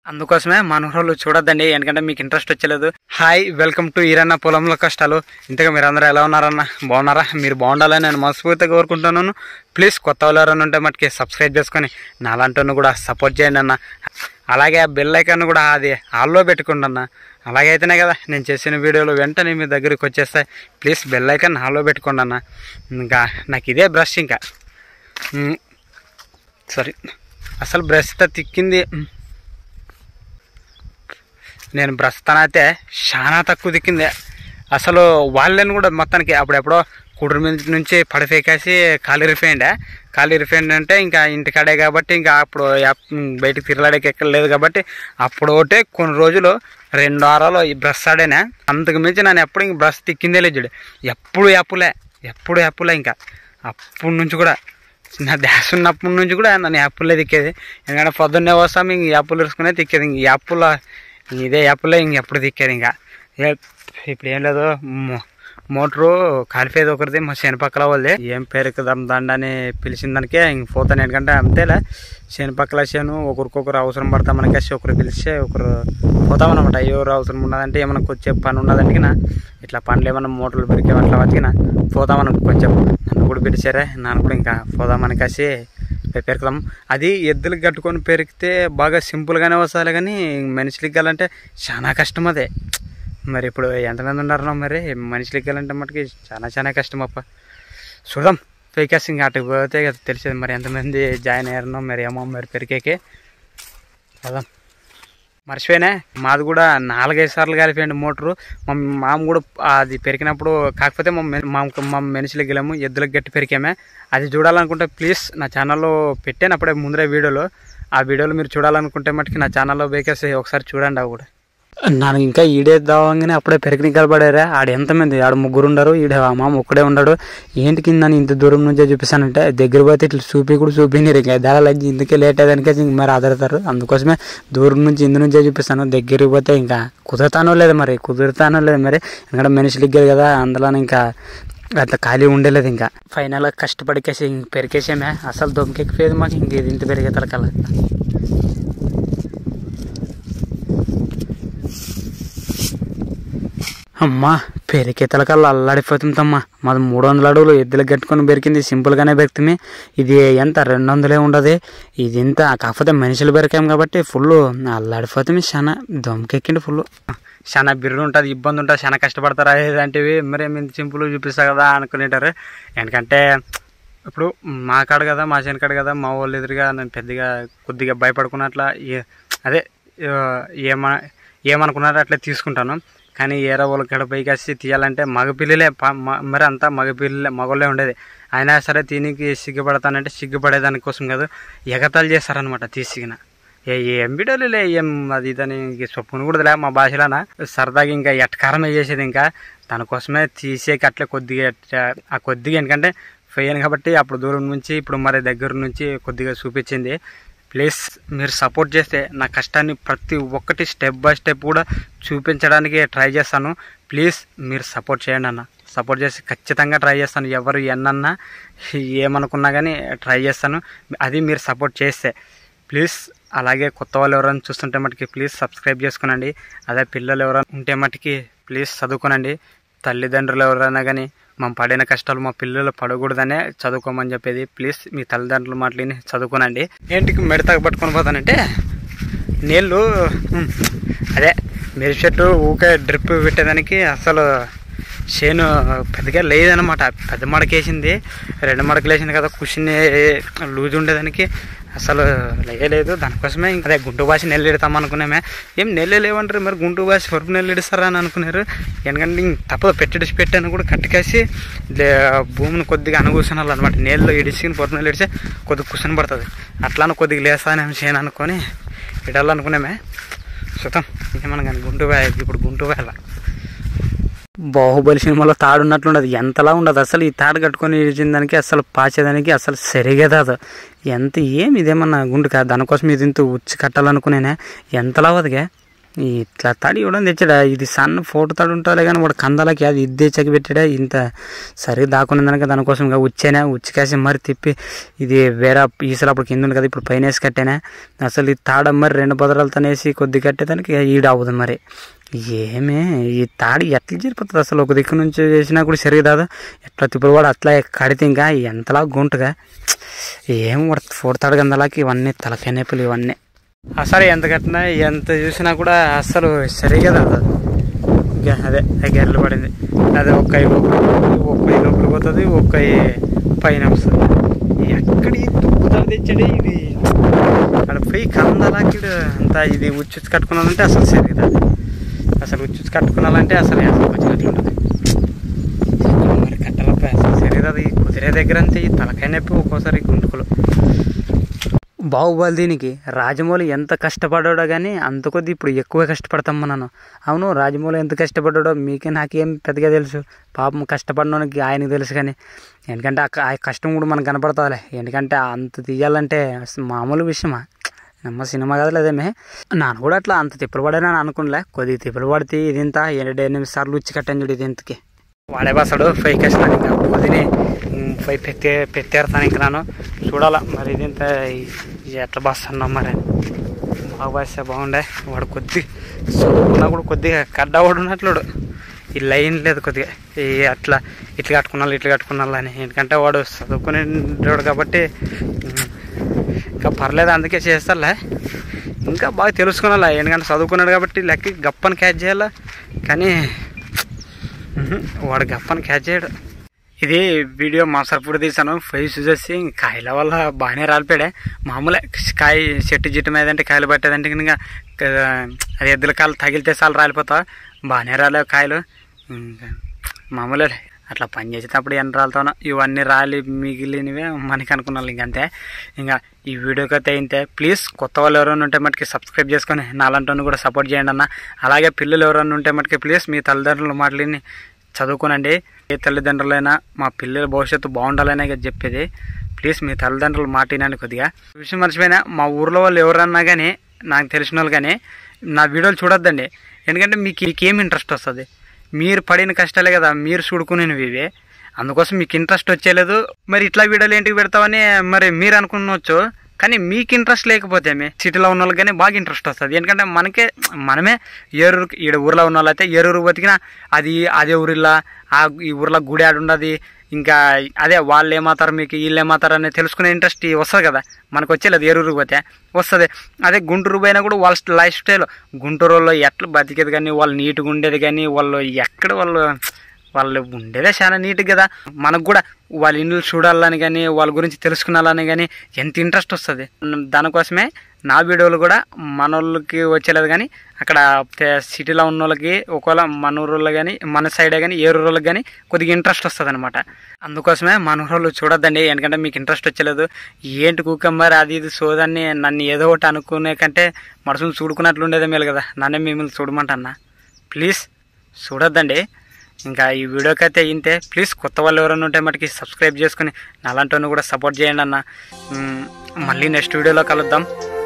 అందుకోసమే మనోహరులు చూడొద్దండి ఎందుకంటే మీకు ఇంట్రెస్ట్ వచ్చలేదు హాయ్ వెల్కమ్ టు ఈరన్న పొలంలో కష్టాలు ఇంతగా మీరు అందరూ ఎలా ఉన్నారన్న బాగున్నారా మీరు బాగుండాలని నేను మనస్ఫూర్తిగా కోరుకుంటున్నాను ప్లీజ్ కొత్త వాళ్ళు ఎవరైనా ఉంటే మటుకి సబ్స్క్రైబ్ చేసుకొని నాలాంటి కూడా సపోర్ట్ చేయండి అన్న అలాగే ఆ బెల్ ఐకాన్ కూడా అది ఆల్లో పెట్టుకోండి అన్న అలాగే అయితేనే కదా నేను చేసిన వీడియోలు వెంటనే మీ దగ్గరికి వచ్చేస్తాయి ప్లీజ్ బెల్ ఐకాన్ ఆల్లో పెట్టుకోండి అన్న ఇంకా నాకు ఇదే బ్రష్ ఇంకా సారీ అసలు బ్రష్తో తిక్కింది మ్. నేను బ్రస్తాన అయితే చాలా తక్కువ దిక్కింది అసలు వాళ్ళని కూడా మొత్తానికి అప్పుడెప్పుడో కుడురు మీద నుంచి పడిఫేకేసి ఖాళీ రిఫైండే ఖాళీ రిఫైండ్ అంటే ఇంకా ఇంటికాడే కాబట్టి ఇంకా అప్పుడు ఎప్- బయటికి తిరగడానికి ఎక్కడ లేదు కాబట్టి అప్పుడు ఒకటే కొన్ని రోజులు రెండు వారాలు ఈ బ్రష్ ఆడేనే అంతకు మించి నేను ఎప్పుడు ఇంక బ్రష్ తిక్కిందే లేదు చూడు ఎప్పుడు ఎప్పులే ఎప్పుడు ఎప్పులే ఇంకా అప్పటి నుంచి కూడా నా ధ్యాస ఉన్నప్పటి నుంచి కూడా నన్ను యాప్లే తిక్కేది ఎందుకంటే పొద్దున్నే వస్తాం ఇంక యాప్లు ఇరుసుకునే తిక్కేది ఇంక యాప్ల ఇదే యాప్లే ఇంక ఎప్పుడు తిక్కేది ఇంకా ఏ- ఇప్పుడు ఏం లేదు మో- మోటరు కాలిపోయేది ఒకరిది మా శనిపక్కల వాళ్ళది ఏం పేరుకుదాం దండ అని పిలిచిన దానికే ఇంక పోతాను ఎందుకంటే అంతేలే శనిపక్కల చేను ఒకరికొకరు అవసరం పడతాం మనకేసి ఒకరు పిలిస్తే ఒకరు పోతామన్నమాట ఎవరు అవసరం ఉన్నదంటే ఏమైనా కొంచెం పని ఉన్నదంటే నా ఇట్లా పనులు ఏమైనా మోటార్లు పెరిగే అట్లా బతికినా పోదామని కొంచెం నన్ను కూడా పిలిచారే నన్ను కూడా ఇంకా పోదామని కాసి పెరుకుదాం అది ఎద్దులకు కట్టుకొని పెరిగితే బాగా సింపుల్గానే వస్తుంది కానీ మనుషులకి వెళ్ళాలంటే చాలా కష్టం అదే మరి ఇప్పుడు ఎంతమంది ఉన్నారో మరి మనుషులకి వెళ్ళాలంటే మటుకి చాలా చాలా కష్టం అప్ప చూద్దాం ఫేకస్ ఇంకా అటుకు పోతే కదా తెలిసేది మరి ఎంతమంది జాయిన్ అయ్యారనో మరి ఏమో మరి పెరికేకి చూద్దాం మర్చిపోయినా మాది కూడా నాలుగైదు సార్లు కలిపోయింది మోటరు మా మామ కూడా అది పెరిగినప్పుడు కాకపోతే మా మె- మా మా మనుషులకు వెళ్ళాము ఎద్దులకు గట్టి పెరికామే అది చూడాలనుకుంటే ప్లీజ్ నా ఛానల్లో పెట్టాను అప్పుడే ముందరే వీడియోలో ఆ వీడియోలు మీరు చూడాలనుకుంటే మటుకి నా ఛానల్లో బేకేసి ఒకసారి చూడండి అవి కూడా నాకు ఇంకా ఈడే దావంగానే అప్పుడే పెరిగిన కలబడారా ఆడ ఎంతమంది ఆడ ముగ్గురు ఉండరు ఈడ ఆ మామ ఒక్కడే ఉండడు ఏంటి కింద నేను ఇంత దూరం నుంచే చూపిస్తానంటే దగ్గర పోతే ఇట్లా చూపి కూడా చూపినారు ఇంకా దాని ఇందుకే లేట్ అయ్యేదానికే ఇంక మరి ఆధారతారు అందుకోసమే దూరం నుంచి ఇందు నుంచే చూపిస్తాను దగ్గరికి పోతే ఇంకా కుదురుతానో లేదు మరి కుదురుతానో లేదు మరి ఎందుకంటే మనుషులు ఇగ్గారు కదా అందులో ఇంకా అట్లా ఖాళీ ఉండలేదు ఇంకా ఫైనల్గా కష్టపడికేసి ఇంక పెరికేసామే అసలు దొంకెక్కిపోయేది మాకు ఇంక ఇది ఇంత పెరిగే తలకల్లా అమ్మా పెరికేతలకల్లా అల్లాడిపోతుందమ్మా మాది మూడు వందల అడుగులు ఎద్దులకు కట్టుకొని పెరికింది సింపుల్గానే పెరుగుతుంది ఇది ఎంత రెండు వందలే ఉండదు ఇది ఇంత కాకపోతే మనుషులు పెరికాం కాబట్టి ఫుల్ అల్లాడిపోతుంది చాలా దొమకెక్కింది ఫుల్ చాలా బిర్రు ఉంటుంది ఇబ్బంది ఉంటుంది చాలా కష్టపడతారా ఇలాంటివి మరి మేము సింపుల్ చూపిస్తా కదా అనుకునేటారు ఎందుకంటే ఇప్పుడు మా కాడ కదా మా చేను కాడ కదా మా వాళ్ళు ఎదురుగా నేను పెద్దగా కొద్దిగా భయపడుకున్నట్ల ఏ అదే ఆ, ఏమ ఏమనుకున్నారో అట్లా తీసుకుంటాను కానీ ఏరే వాళ్ళ కాడ పైకి వచ్చి తీయాలంటే మగపిల్లలే ప- మ- మరి అంతా మగపిల్లలే మగోళ్ళే ఉండేది అయినా సరే దీనికి సిగ్గుపడతానంటే సిగ్గుపడేదాని కోసం కాదు ఎగతాలు చేస్తారనమాట తీసిగిన ఏ ఏం బిడోలే ఏం అది ఇదని చొప్పును కూడా లే మా భాషలోన సరదాగా ఇంకా ఎట్కారం చేసేది ఇంకా దానికోసమే తీసేకి అట్లే కొద్దిగా ఎట్ట- ఆ కొద్దిగా ఎందుకంటే పోయాను కాబట్టి అప్పుడు దూరం నుంచి ఇప్పుడు మరి దగ్గర నుంచి కొద్దిగా చూపించింది ప్లీజ్ మీరు సపోర్ట్ చేస్తే నా కష్టాన్ని ప్రతి ఒక్కటి స్టెప్ బై స్టెప్ కూడా చూపించడానికి ట్రై చేస్తాను ప్లీజ్ మీరు సపోర్ట్ చేయండి అన్న సపోర్ట్ చేసి ఖచ్చితంగా ట్రై చేస్తాను ఎవరు ఎన్నన్నా ఏమనుకున్నా కానీ ట్రై చేస్తాను అది మీరు సపోర్ట్ చేస్తే ప్లీజ్ అలాగే కొత్త వాళ్ళు ఎవరైనా చూస్తుంటే మటుకి ప్లీజ్ సబ్స్క్రైబ్ చేసుకునండి అదే పిల్లలు ఎవరైనా ఉంటే మటుకి ప్లీజ్ చదువుకోనండి తల్లిదండ్రులు ఎవరైనా కానీ మా పడిన కష్టాలు మా పిల్లలు పడకూడదనే చదువుకోమని చెప్పేది ప్లీజ్ మీ తల్లిదండ్రుల మాటలని చదువుకోనండి ఏంటికి మెడతాకు పట్టుకొని పోతానంటే నీళ్ళు ఉమ్, అదే మెరి చెట్టు ఊకే డ్రిప్ పెట్టేదానికి అసలు చేను పెద్దగా లేదనమాట పెద్ద మడకేసింది రెండు మడకలు వేసింది కదా కుషిని లూజ్ ఉండేదానికి అసలు లేయలేదు దానికోసమే ఇంకా అదే గుంటు బాసి నెల్లు ఎడతాం అనుకున్నామే ఏం నెల్లు లేవంటారు మరి గుంటు బాసి వరకు నెల్లు ఇడుస్తారా అని అనుకున్నారు ఎందుకంటే ఇంక తప్పదు పెట్టిడిచి పెట్టాను కూడా కట్టుకేసి లే- భూమిని కొద్దిగా అనుకూసనాలు అనమాట నీళ్ళు ఇడిచి పొరకు నెల్లు ఇడిస్తే కొద్దిగా కుషన్ పడుతుంది అట్లానే కొద్దిగా లేస్తానేమో చేయను అనుకొని ఇడాలనుకున్నామే చూద్దాం ఏమన్నా కానీ గుంటు బాయ్ ఇప్పుడు గుంటు బాయల బాహుబలి సినిమాలో తాడు ఉన్నట్లుండదు ఎంతలా ఉండదు అసలు ఈ తాడు కట్టుకొని ఇడిచిన దానికి అసలు పాచేదానికి అసలు సరిగా రాదు ఎంత ఏం ఇదేమన్నా గుండు కాదు దానికోసం ఇది ఇంత ఉచ్చి కట్టాలనుకునేనే ఎంతలా వదిగా ఈ ఇట్లా తడి ఇవ్వడం తెచ్చాడా ఇది సన్న ఫోటో తడి ఉంటుందిలే కానీ వాడు కందాలకి అది ఇది తెచ్చకి పెట్టాడా ఇంత సరిగ్గా దాకున్నదనక దానికోసం ఇంకా ఉచ్చానా ఉచ్చికేసి మరి తిప్పి ఇది వేరే ఈసలు అప్పుడు కింద ఉంది కదా ఇప్పుడు పైన వేసి కట్టానా అసలు ఈ తాడ మరి రెండు పదరాలతో వేసి కొద్ది కట్టేదానికి ఈడ అవ్వదు మరి ఏమే ఈ తాడి ఎట్లా జరిపోతుంది అసలు ఒక దిక్కు నుంచి చేసినా కూడా సరిగా దాదా ఎట్లా తిప్పుడు వాడు అట్లా కడితే ఇంకా ఎంతలా గుంటుగా ఏం వాడు ఫోటో తాడు గందలాకి ఇవన్నీ తలకాయ నొప్పులు ఇవన్నీ అసలు ఎంత కట్టినా ఎంత చూసినా కూడా అస్సలు సరిగా రాదు ఇంకా అదే గెర్రలు పడింది అదే ఒక్క ఒక్క లోపలికి పోతుంది ఒక్క పైన వస్తుంది ఎక్కడి తుప్పుతాడు తెచ్చాడు ఇది అక్కడ పోయి కందలాకి అంతా ఇది ఉచ్చు కట్టుకున్నానంటే అసలు సరిగా రాదు అసలు ఉచ్చు కట్టుకున్నాలంటే అసలు అసలు వచ్చినట్లు ఉంటుంది మరి కట్టాలపై అసలు సరిగా రాదు ఈ కుదిరే దగ్గర అంతే ఈ తలకాయ నొప్పి ఒక్కోసారి గుంటుకులు బాహుబలి దీనికి రాజమౌళి ఎంత కష్టపడ్డాడో కానీ అంత కొద్ది ఇప్పుడు ఎక్కువ కష్టపడతాం మనం అవును రాజమౌళి ఎంత కష్టపడ్డాడో మీకే నాకేం పెద్దగా తెలుసు పాపం కష్టపడినోనికి ఆయనకి తెలుసు కానీ ఎందుకంటే ఆ క- ఆ కష్టం కూడా మనకు కనపడతాలే ఎందుకంటే అంత తీయాలంటే అసలు మామూలు విషయమా నమ్మ సినిమా కదా అదేమే నాన్న కూడా అట్లా అంత తిప్పలు పడానని అనుకునిలే కొద్దిగా తిప్పలు పడితే ఇది ఇంత ఏడు ఎనిమిది సార్లు ఉచ్చి కట్టాను చూడు ఇది ఇంతకి వాడే బస్సాడు ఫై కష్టాను ఇంకా వదిలి ఫై పెట్టే పెట్టేరుతాను ఇంకా నేను చూడాలా మరి ఇది ఇంత ఈ ఎట్లా బస్ అన్నాం మరి బాగా బస్సే బాగుండే వాడు కొద్ది చదువుకున్నా కూడా కొద్దిగా కడ్డవాడు ఉన్నట్లుడు ఈ లైన్ లేదు కొద్దిగా ఈ అట్లా ఇట్లా కట్టుకున్నాను ఇట్లా కట్టుకున్నాను అని ఎందుకంటే వాడు చదువుకునేవాడు కాబట్టి ఉమ్, ఇంకా పర్లేదు అందుకే చేస్తాలే ఇంకా బాగా తెలుసుకున్నాలా ఎందుకంటే చదువుకున్నాడు కాబట్టి లెక్క గప్పని క్యాచ్ చేయాలా కానీ ఉహు, వాడు గప్పని క్యాచ్ చేయడు ఇది వీడియో మాసరప్పుడు తీసాను ఫైవ్ చూసేసి కాయల వల్ల బాగానే రాలిపోయాడే మామూలే కాయ చెట్టు జిట్టు మీద అంటే కాయలు పట్టేదంటే ఇంకా క- అది ఎద్దుల కాయలు తగిలితే చాలు రాలిపోతా బాగానే రాలేవు కాయలు ఇంకా మామూలే అట్లా పని చేసేటప్పుడు ఎన్ని రాలుతానో ఇవన్నీ రాలి మిగిలినవే మనకి అనుకున్నాను ఇంకంతే ఇంకా ఈ వీడియోకి అయితే అయితే ప్లీజ్ కొత్త వాళ్ళు ఎవరైనా ఉంటే మటుకి సబ్స్క్రైబ్ చేసుకొని నాలంటి కూడా సపోర్ట్ చేయండి అన్న అలాగే పిల్లలు ఎవరైనా ఉంటే మటుకి ప్లీజ్ మీ తల్లిదండ్రుల మాటలని చదువుకోనండి ఏ తల్లిదండ్రులైనా మా పిల్లల భవిష్యత్తు బాగుండాలనే కదా చెప్పేది ప్లీజ్ మీ తల్లిదండ్రులు మాట వినండి కొద్దిగా ఈ విషయం మర్చిపోయినా మా ఊర్లో వాళ్ళు ఎవరన్నా కానీ నాకు తెలిసిన వాళ్ళు కానీ నా వీడియోలు చూడొద్దండి ఎందుకంటే మీకు మీకేం ఇంట్రెస్ట్ వస్తుంది మీరు పడిన కష్టాలే కదా మీరు చూడుకునేవి ఇవే అందుకోసం మీకు ఇంట్రెస్ట్ వచ్చేలేదు మరి ఇట్లా వీడియోలు ఏంటికి పెడతామని మరి మీరు అనుకున్నవచ్చు కానీ మీకు ఇంట్రెస్ట్ లేకపోతే మీ సిటీలో ఉన్న వాళ్ళకి కానీ బాగా ఇంట్రెస్ట్ వస్తుంది ఎందుకంటే మనకే మనమే ఏరూరు ఈడ ఊర్లో ఉన్న వాళ్ళైతే ఏరూరు బతికినా అది అదే ఊరిలా ఆ ఈ ఊర్లో గుడి ఆడు ఉండదు ఇంకా అదే వాళ్ళు ఏమాతారు మీకు వీళ్ళు ఏమాతారు అనేది తెలుసుకునే ఇంట్రెస్ట్ వస్తుంది కదా మనకు వచ్చేలేదు ఏరూరుకి పోతే వస్తుంది అదే గుంటూరు పోయినా కూడా వాళ్ళ లైఫ్ స్టైల్ గుంటూరు వాళ్ళు ఎట్లా బతికేది కానీ వాళ్ళు నీట్గా ఉండేది కానీ వాళ్ళు ఎక్కడ వాళ్ళు వాళ్ళు ఉండేదే చాలా నీట్ కదా మనకు కూడా వాళ్ళ ఇల్లు చూడాలని కానీ వాళ్ళ గురించి తెలుసుకునాలని కానీ ఎంత ఇంట్రెస్ట్ వస్తుంది దానికోసమే నా వీడియోలు కూడా మన వాళ్ళకి వచ్చేలేదు కానీ అక్కడ తే- సిటీలో ఉన్న వాళ్ళకి ఒకవేళ మన ఊళ్ళో కానీ మన సైడే కానీ ఏ ఊళ్ళకి కానీ కొద్దిగా ఇంట్రెస్ట్ వస్తుంది అనమాట అందుకోసమే మన ఊరోళ్ళు చూడొద్దండి ఎందుకంటే మీకు ఇంట్రెస్ట్ వచ్చలేదు ఏంటి కూకమ్మర్ అది ఇది సోదాన్ని నన్ను ఏదో ఒకటి అనుకునే కంటే మనసును చూడుకున్నట్లు ఉండేదే మేలు కదా నన్నే మిమ్మల్ని చూడమంటన్నా ప్లీజ్ చూడొద్దండి ఇంకా ఈ వీడియోకి అయితే ఇంతే ప్లీజ్ కొత్త వాళ్ళు ఎవరైనా ఉంటే మటుకి సబ్స్క్రైబ్ చేసుకుని నాలాంటి కూడా సపోర్ట్ చేయండి అన్న మ్, మళ్ళీ నెక్స్ట్ వీడియోలో కలుద్దాం